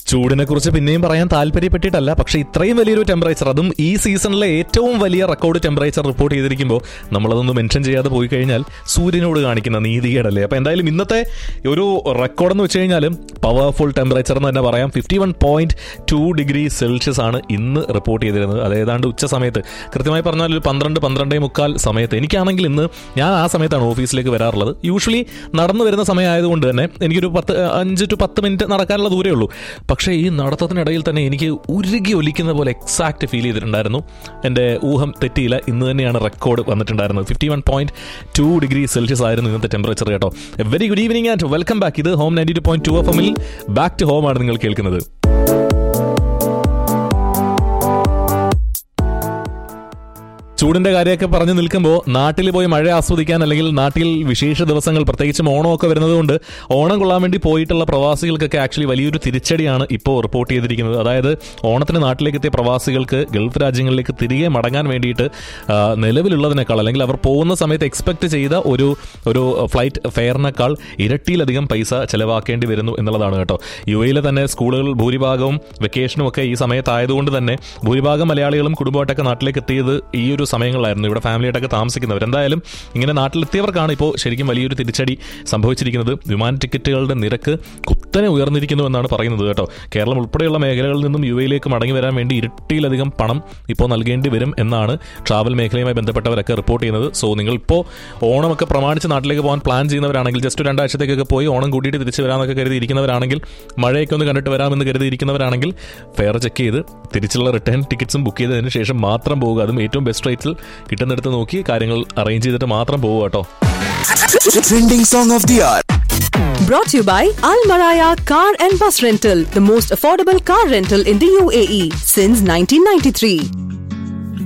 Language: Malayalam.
ചൂടിനെ കുറിച്ച് പിന്നെയും പറയാൻ താല്പര്യപ്പെട്ടിട്ടല്ല പക്ഷേ ഇത്രയും വലിയൊരു ടെമ്പറേച്ചർ അതും ഈ സീസണിലെ ഏറ്റവും വലിയ റെക്കോർഡ് ടെമ്പറേച്ചർ റിപ്പോർട്ട് ചെയ്തിരിക്കുമ്പോൾ നമ്മളതൊന്ന് മെൻഷൻ ചെയ്യാതെ പോയി കഴിഞ്ഞാൽ സൂര്യനോട് കാണിക്കുന്ന നീതികേടല്ലേ അപ്പോൾ എന്തായാലും ഇന്നത്തെ ഒരു റെക്കോർഡ് എന്ന് വെച്ച് കഴിഞ്ഞാൽ പവർഫുൾ ടെമ്പറേച്ചർ എന്ന് തന്നെ പറയാം fifty one point two degree celsius ആണ് ഇന്ന് റിപ്പോർട്ട് ചെയ്തിരുന്നത് അത് ഏതാണ്ട് ഉച്ച സമയത്ത് കൃത്യമായി പറഞ്ഞാൽ ഒരു പന്ത്രണ്ട് പന്ത്രണ്ടേ മുക്കാൽ സമയത്ത് എനിക്കാണെങ്കിൽ ഇന്ന് ഞാൻ ആ സമയത്താണ് ഓഫീസിലേക്ക് വരാറുള്ളത് യൂഷ്വലി നടന്നു വരുന്ന സമയമായതുകൊണ്ട് തന്നെ എനിക്കൊരു പത്ത് അഞ്ച് ടു പത്ത് മിനിറ്റ് നടക്കാനുള്ള ദൂരേ ഉള്ളൂ പക്ഷേ ഈ നടത്തത്തിനിടയിൽ തന്നെ എനിക്ക് ഉരുകി ഒലിക്കുന്ന പോലെ എക്സാക്ട് ഫീൽ ചെയ്തിട്ടുണ്ടായിരുന്നു എൻ്റെ ഊഹം തെറ്റിയില്ല ഇന്ന് തന്നെയാണ് റെക്കോർഡ് വന്നിട്ടുണ്ടായിരുന്നത് fifty one point two degree celsius ആയിരുന്നു ഇന്നത്തെ ടെമ്പറേച്ചർ കേട്ടോ very good evening and welcome back ഇത് home ninety two point two F എമ്മിൽ ബാക്ക് ടു ഹോം ആണ് നിങ്ങൾ കേൾക്കുന്നത് ചൂടിന്റെ കാര്യമൊക്കെ പറഞ്ഞു നിൽക്കുമ്പോൾ നാട്ടിൽ പോയി മഴ ആസ്വദിക്കാൻ അല്ലെങ്കിൽ നാട്ടിൽ വിശേഷ ദിവസങ്ങൾ പ്രത്യേകിച്ചും ഓണമൊക്കെ വരുന്നതുകൊണ്ട് ഓണം കൊള്ളാൻ വേണ്ടി പോയിട്ടുള്ള പ്രവാസികൾക്കൊക്കെ ആക്ച്വലി വലിയൊരു തിരിച്ചടിയാണ് ഇപ്പോൾ റിപ്പോർട്ട് ചെയ്തിരിക്കുന്നത് അതായത് ഓണത്തിന് നാട്ടിലേക്ക് എത്തിയ പ്രവാസികൾക്ക് ഗൾഫ് രാജ്യങ്ങളിലേക്ക് തിരികെ മടങ്ങാൻ വേണ്ടിയിട്ട് ആ, നിലവിലുള്ളതിനേക്കാൾ അല്ലെങ്കിൽ അവർ പോകുന്ന സമയത്ത് എക്സ്പെക്ട് ചെയ്ത ഒരു ഒരു ഫ്ലൈറ്റ് ഫെയറിനേക്കാൾ ഇരട്ടിയിലധികം പൈസ ചെലവാക്കേണ്ടി വരുന്നു എന്നുള്ളതാണ് കേട്ടോ യു എയിലെ തന്നെ സ്കൂളുകൾ ഭൂരിഭാഗവും വെക്കേഷനും ഒക്കെ ഈ സമയത്തായതുകൊണ്ട് തന്നെ ഭൂരിഭാഗം മലയാളികളും കുടുംബമായിട്ടൊക്കെ നാട്ടിലേക്ക് എത്തിയത് ഈ ഒരു സമയങ്ങളിലായിരുന്നു ഇവിടെ ഫാമിലിയായിട്ടൊക്കെ താമസിക്കുന്നവർ എന്തായാലും ഇങ്ങനെ നാട്ടിലെത്തിയവർക്കാണ് ഇപ്പോൾ ശരിക്കും വലിയൊരു തിരിച്ചടി സംഭവിച്ചിരിക്കുന്നത് വിമാന ടിക്കറ്റുകളുടെ നിരക്ക് കുത്തനെ ഉയർന്നിരിക്കുന്നു എന്നാണ് പറയുന്നത് കേട്ടോ കേരളം ഉൾപ്പെടെയുള്ള മേഖലകളിൽ നിന്നും യു എയിലേക്ക് മടങ്ങി വരാൻ വേണ്ടി ഇരട്ടിയിലധികം പണം ഇപ്പോൾ നൽകേണ്ടി വരും എന്നാണ് ട്രാവൽ മേഖലയുമായി ബന്ധപ്പെട്ടവരൊക്കെ റിപ്പോർട്ട് ചെയ്യുന്നത് സോ നിങ്ങൾ ഇപ്പോൾ ഓണമൊക്കെ പ്രമാണിച്ച് നാട്ടിലേക്ക് പോകാൻ പ്ലാൻ ചെയ്യുന്നവരാണെങ്കിൽ ജസ്റ്റ് രണ്ടാഴ്ചത്തേക്കൊക്കെ പോയി ഓണം കൂട്ടിയിട്ട് തിരിച്ച് വരാമെന്നൊക്കെ കരുതി ഇരിക്കുന്നവരാണെങ്കിൽ മഴയൊക്കെ ഒന്ന് കണ്ടിട്ട് വരാമെന്ന് കരുതി ഇരിക്കുന്നവരാണെങ്കിൽ ഫെയർ ചെക്ക് ചെയ്ത് തിരിച്ചുള്ള റിട്ടേൺ ടിക്കറ്റ്സും ബുക്ക് ചെയ്തതിന് ശേഷം മാത്രം പോകുക അതും ഏറ്റവും ബെസ്റ്റ് റേറ്റ്സിൽ കിട്ടുന്നിടത്ത് നോക്കി കാര്യങ്ങൾ അറേഞ്ച് ചെയ്തിട്ട് മാത്രം പോകുക കേട്ടോ Trending song of the hour. Brought to you by Al Maraya Car and Bus Rental, the most affordable car rental in the UAE since 1993.